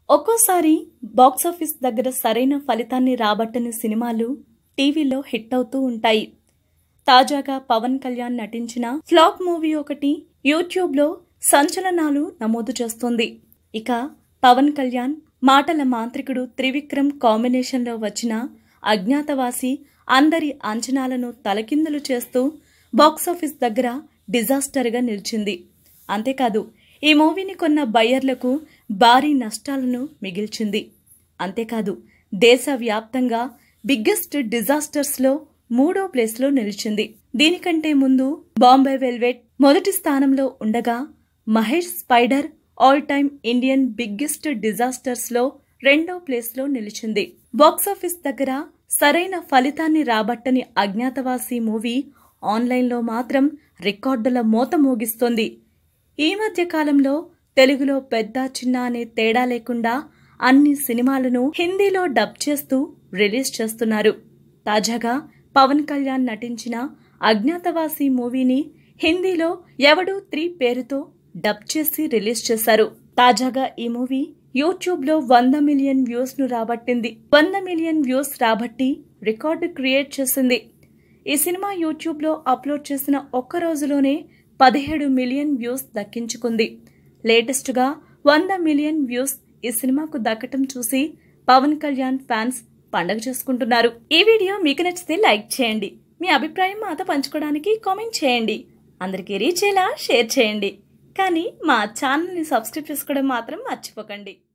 ఒక్కోసారి బాక్సాఫీస్ దగ్గర సరైన ఫలితాన్ని రాబట్టని సినిమాలు టీవీలో హిట్ అవుతూ ఉంటాయి తాజాగా పవన్ కళ్యాణ్ నటించిన ఫ్లాప్ మూవీ ఒకటి యూట్యూబ్లో సంచలనాలు నమోదు చేస్తోంది ఇక పవన్ కళ్యాణ్ మాటల మాంత్రికుడు త్రివిక్రమ్ కాంబినేషన్లో వచ్చిన అజ్ఞాతవాసి అందరి అంచనాలను తలకిందులు చేస్తూ బాక్సాఫీస్ దగ్గర డిజాస్టర్గా నిలిచింది అంతేకాదు ఈ మూవీని కొన్న బయ్యర్లకు భారీ నష్టాలను మిగిల్చింది అంతేకాదు దేశవ్యాప్తంగా బిగ్గెస్ట్ డిజాస్టర్స్లో మూడో ప్లేస్లో నిలిచింది దీనికంటే ముందు బాంబే వెల్వెట్ మొదటి స్థానంలో ఉండగా Mahesh spyder all time Indian biggest డిజాస్టర్స్లో రెండో ప్లేస్లో నిలిచింది బాక్సాఫీస్ దగ్గర సరైన ఫలితాన్ని రాబట్టని అజ్ఞాతవాసి మూవీ ఆన్లైన్లో మాత్రం రికార్డుల మోత మోగిస్తోంది ఈ మధ్య కాలంలో తెలుగులో పెద్ద చిన్న అనే తేడా లేకుండా అన్ని సినిమాలను హిందీలో డబ్ చేస్తూ రిలీజ్ చేస్తున్నారు తాజాగా పవన్ కళ్యాణ్ నటించిన అజ్ఞాతవాసి మూవీని హిందీలో ఎవడు త్రీ పేరుతో డబ్ చేసి రిలీజ్ చేశారు తాజాగా ఈ మూవీ యూట్యూబ్లో వంద మిలియన్ వ్యూస్ ను రాబట్టింది వంద మిలియన్ వ్యూస్ రాబట్టి రికార్డు క్రియేట్ చేసింది ఈ సినిమా యూట్యూబ్లో అప్లోడ్ చేసిన ఒక్క రోజులోనే పదిహేడు మిలియన్ వ్యూస్ దక్కించుకుంది లేటెస్ట్గా వంద మిలియన్ వ్యూస్ ఈ సినిమాకు దక్కటం చూసి పవన్ కళ్యాణ్ ఫ్యాన్స్ పండగ చేసుకుంటున్నారు ఈ వీడియో మీకు నచ్చితే లైక్ చేయండి మీ అభిప్రాయం మాతో పంచుకోవడానికి కామెంట్ చేయండి అందరికీ రీచ్ అయ్యేలా షేర్ చేయండి కానీ మా ఛానల్ని సబ్స్క్రైబ్ చేసుకోవడం మాత్రం మర్చిపోకండి